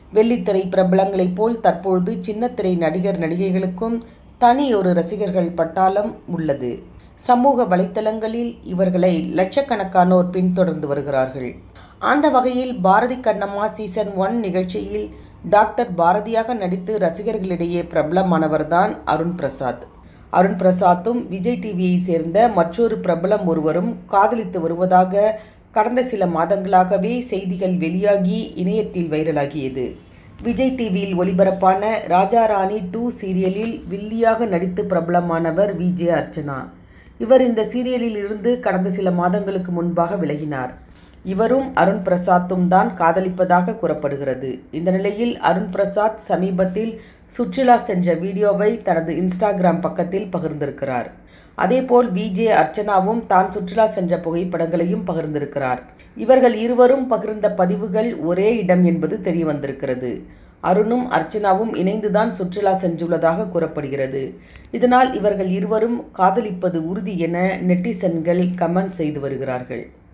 வெள்ளித்திரை பிரபலங்களைப் போல் தற்பொழுது சின்னத்திரை நடிகர் நடிகைகளுக்கும் தனி ஒரு ரசிகர்கள் பட்டாளம் உள்ளது சமூக வலைத்தளங்களில் இவர்களை லட்சக்கணக்கானோர் பின்தொடர்ந்து வருகிறார்கள் அந்த வகையில் பாரதி கண்ணம்மா சீசன் ஒன் நிகழ்ச்சியில் டாக்டர் பாரதியாக நடித்து ரசிகர்களிடையே பிரபலமானவர்தான் அருண் பிரசாத் அருண் பிரசாத்தும் விஜய் டிவியை சேர்ந்த மற்றொரு பிரபலம் ஒருவரும் காதலித்து வருவதாக கடந்த சில மாதங்களாகவே செய்திகள் வெளியாகி இணையத்தில் வைரலாகியது விஜய் டிவியில் ஒளிபரப்பான ராஜா ராணி டூ சீரியலில் வில்லியாக நடித்து பிரபலமானவர் விஜே அர்ச்சனா இவர் இந்த சீரியலில் இருந்து கடந்த சில மாதங்களுக்கு முன்பாக விலகினார் இவரும் அருண் பிரசாத்தும் தான் காதலிப்பதாக கூறப்படுகிறது இந்த நிலையில் அருண் பிரசாத் சமீபத்தில் சுற்றுலா சென்ற வீடியோவை தனது இன்ஸ்டாகிராம் பக்கத்தில் பகிர்ந்திருக்கிறார் அதேபோல் விஜே அர்ச்சனாவும் தான் சுற்றுலா சென்ற புகைப்படங்களையும் பகிர்ந்திருக்கிறார் இவர்கள் இருவரும் பகிர்ந்த பதிவுகள் ஒரே இடம் என்பது தெரிய வந்திருக்கிறது அருணும் அர்ச்சனாவும் இணைந்துதான் சுற்றுலா சென்றுள்ளதாக கூறப்படுகிறது இதனால் இவர்கள் இருவரும் காதலிப்பது உறுதி என நெட்டிசன்கள் கமெண்ட் செய்து வருகிறார்கள்